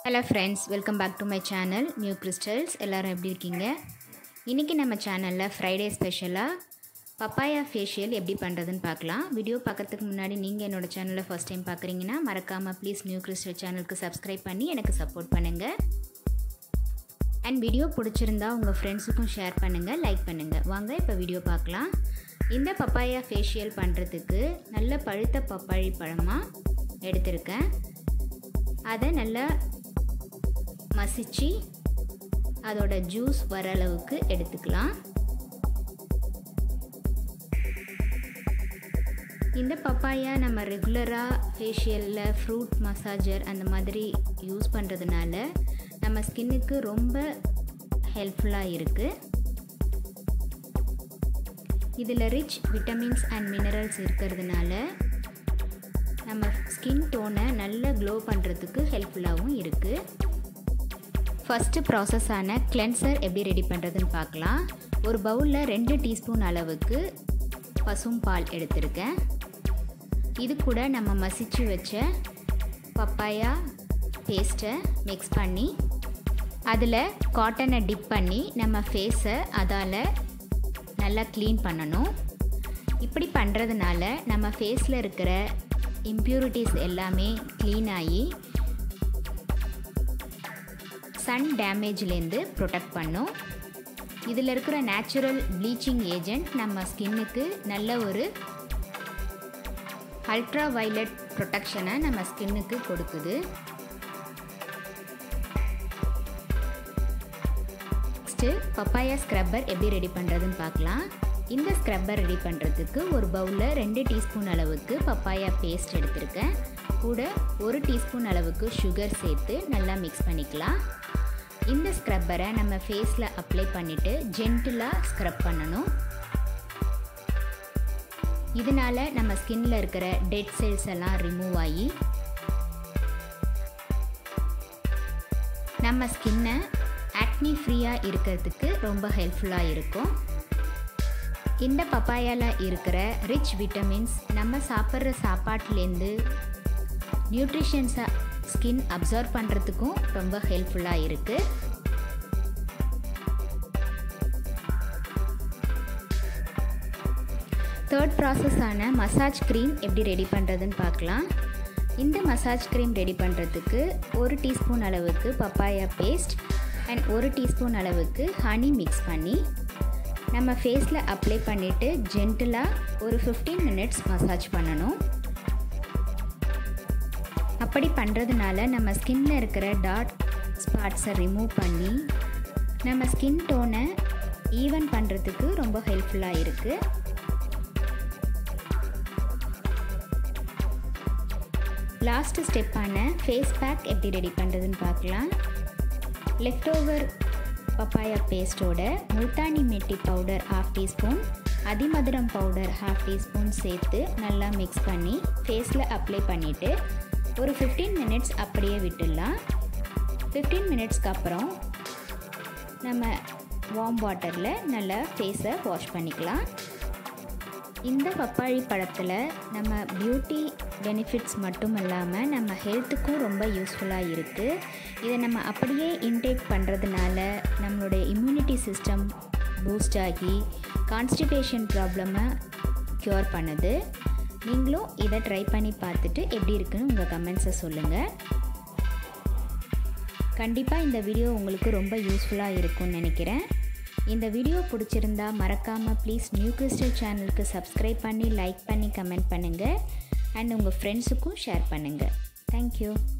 hello friends welcome back to my channel new crystals எல்லோரும் எப்படி இருக்கீங்க இன்றைக்கி நம்ம சேனலில் ஃப்ரைடே ஸ்பெஷலாக பப்பாயா ஃபேஷியல் எப்படி பண்ணுறதுன்னு பார்க்கலாம் வீடியோ பார்க்கறதுக்கு முன்னாடி நீங்கள் என்னோடய சேனலை ஃபஸ்ட் டைம் பார்க்குறீங்கன்னா மறக்காமல் ப்ளீஸ் நியூ கிறிஸ்டல் சேனலுக்கு சப்ஸ்கிரைப் பண்ணி எனக்கு சப்போர்ட் பண்ணுங்கள் அண்ட் வீடியோ பிடிச்சிருந்தா உங்கள் ஃப்ரெண்ட்ஸுக்கும் ஷேர் பண்ணுங்கள் லைக் பண்ணுங்கள் வாங்க இப்போ வீடியோ பார்க்கலாம் இந்த பப்பாயா ஃபேஷியல் பண்ணுறதுக்கு நல்ல பழுத்த பப்பாளி பழமாக எடுத்திருக்கேன் அதை நல்லா மசிச்சு அதோட ஜூஸ் வர அளவுக்கு எடுத்துக்கலாம் இந்த பப்பாயா நம்ம ரெகுலராக ஃபேஷியலில் ஃப்ரூட் மசாஜர் அந்த மாதிரி யூஸ் பண்ணுறதுனால நம்ம ஸ்கின்னுக்கு ரொம்ப ஹெல்ப்ஃபுல்லாக இருக்குது இதில் ரிச் விட்டமின்ஸ் அண்ட் மினரல்ஸ் இருக்கிறதுனால நம்ம ஸ்கின் டோனை நல்லா க்ளோ பண்ணுறதுக்கு ஹெல்ப்ஃபுல்லாகவும் இருக்குது ஃபஸ்ட்டு ப்ராசஸான கிளென்சர் எப்படி ரெடி பண்ணுறதுன்னு பார்க்கலாம் ஒரு பவுலில் ரெண்டு டீஸ்பூன் அளவுக்கு பசும் பால் எடுத்திருக்கேன் இது கூட நம்ம மசிச்சு வச்ச பப்பாயா பேஸ்ட்டை மிக்ஸ் பண்ணி அதில் காட்டனை டிப் பண்ணி நம்ம ஃபேஸை அதால் நல்லா க்ளீன் பண்ணணும் இப்படி பண்ணுறதுனால நம்ம ஃபேஸில் இருக்கிற இம்ப்யூரிட்டிஸ் எல்லாமே க்ளீன் ஆகி சன் டேமேஜ்லேருந்து ப்ரொடெக்ட் பண்ணும் இதில் இருக்கிற நேச்சுரல் ப்ளீச்சிங் ஏஜென்ட் நம்ம ஸ்கின்னுக்கு நல்ல ஒரு அல்ட்ரா வைலட் ப்ரொடெக்ஷனை நம்ம ஸ்கின்னுக்கு கொடுக்குது நெக்ஸ்ட்டு பப்பாயா ஸ்க்ரப்பர் எப்படி ரெடி பண்ணுறதுன்னு பார்க்கலாம் இந்த ஸ்க்ரப்பர் ரெடி பண்ணுறதுக்கு ஒரு பவுலில் ரெண்டு டீஸ்பூன் அளவுக்கு பப்பாயா பேஸ்ட் எடுத்திருக்கேன் கூட ஒரு டீஸ்பூன் அளவுக்கு சுகர் சேர்த்து நல்லா மிக்ஸ் பண்ணிக்கலாம் இந்த ஸ்க்ரப்பரை நம்ம ஃபேஸில் அப்ளை பண்ணிவிட்டு ஜென்டிலாக ஸ்க்ரப் பண்ணணும் இதனால் நம்ம ஸ்கின்னில் இருக்கிற டெட் செல்ஸ் எல்லாம் ரிமூவ் ஆகி நம்ம ஸ்கின்னை ஆக்னி ஃப்ரீயாக இருக்கிறதுக்கு ரொம்ப ஹெல்ப்ஃபுல்லாக இருக்கும் இந்த பப்பாயாவில் இருக்கிற ரிச் விட்டமின்ஸ் நம்ம சாப்பிட்ற சாப்பாட்லேருந்து நியூட்ரிஷன்ஸை ஸ்கின் அப்சர்வ் பண்ணுறதுக்கும் ரொம்ப ஹெல்ப்ஃபுல்லாக இருக்குது தேர்ட் ப்ராசஸான மசாஜ் க்ரீம் எப்படி ரெடி பண்ணுறதுன்னு பார்க்கலாம் இந்த மசாஜ் க்ரீம் ரெடி பண்ணுறதுக்கு ஒரு டீஸ்பூன் அளவுக்கு பப்பாயா பேஸ்ட் அண்ட் ஒரு டீஸ்பூன் அளவுக்கு ஹனி மிக்ஸ் பண்ணி நம்ம ஃபேஸில் அப்ளை பண்ணிவிட்டு ஜென்டிலாக ஒரு ஃபிஃப்டீன் மினிட்ஸ் மசாஜ் பண்ணணும் அப்படி பண்ணுறதுனால நம்ம ஸ்கின்னில் இருக்கிற டார்க் ஸ்பாட்ஸை ரிமூவ் பண்ணி நம்ம ஸ்கின் டோனை ஈவன் பண்ணுறதுக்கு ரொம்ப ஹெல்ப்ஃபுல்லாக இருக்குது லாஸ்ட் ஸ்டெப்பான ஃபேஸ் பேக் எப்படி ரெடி பண்ணுறதுன்னு பார்க்கலாம் லெஃப்ட் ஓவர் பப்பாயா பேஸ்ட்டோட multani mitti powder half teaspoon அதிமதுரம் பவுடர் ஹாஃப் டீஸ்பூன் சேர்த்து நல்லா மிக்ஸ் பண்ணி ஃபேஸில் அப்ளை பண்ணிவிட்டு ஒரு ஃபிஃப்டீன் மினிட்ஸ் அப்படியே விட்டுடலாம் ஃபிஃப்டீன் மினிட்ஸ்க்கு அப்புறம் நம்ம வார்ம் வாட்டரில் நல்லா ஃபேஸை வாஷ் பண்ணிக்கலாம் இந்த பப்பாளி பழத்தில் நம்ம பியூட்டி பெனிஃபிட்ஸ் மட்டும் இல்லாமல் நம்ம ஹெல்த்துக்கும் ரொம்ப யூஸ்ஃபுல்லாக இருக்குது இதை நம்ம அப்படியே இன்டேக் பண்ணுறதுனால நம்மளுடைய இம்யூனிட்டி சிஸ்டம் பூஸ்ட் ஆகி கான்ஸ்டிபேஷன் ப்ராப்ளமை க்யூர் பண்ணுது நீங்களும் இதை ட்ரை பண்ணி பார்த்துட்டு எப்படி இருக்குன்னு உங்கள் கமெண்ட்ஸை சொல்லுங்கள் கண்டிப்பாக இந்த வீடியோ உங்களுக்கு ரொம்ப யூஸ்ஃபுல்லாக இருக்கும்னு நினைக்கிறேன் இந்த வீடியோ பிடிச்சிருந்தா மறக்காமல் ப்ளீஸ் நியூ கிறிஸ்டல் சேனலுக்கு சப்ஸ்கிரைப் பண்ணி லைக் பண்ணி கமெண்ட் பண்ணுங்கள் அண்ட் உங்கள் ஃப்ரெண்ட்ஸுக்கும் ஷேர் பண்ணுங்கள் தேங்க்யூ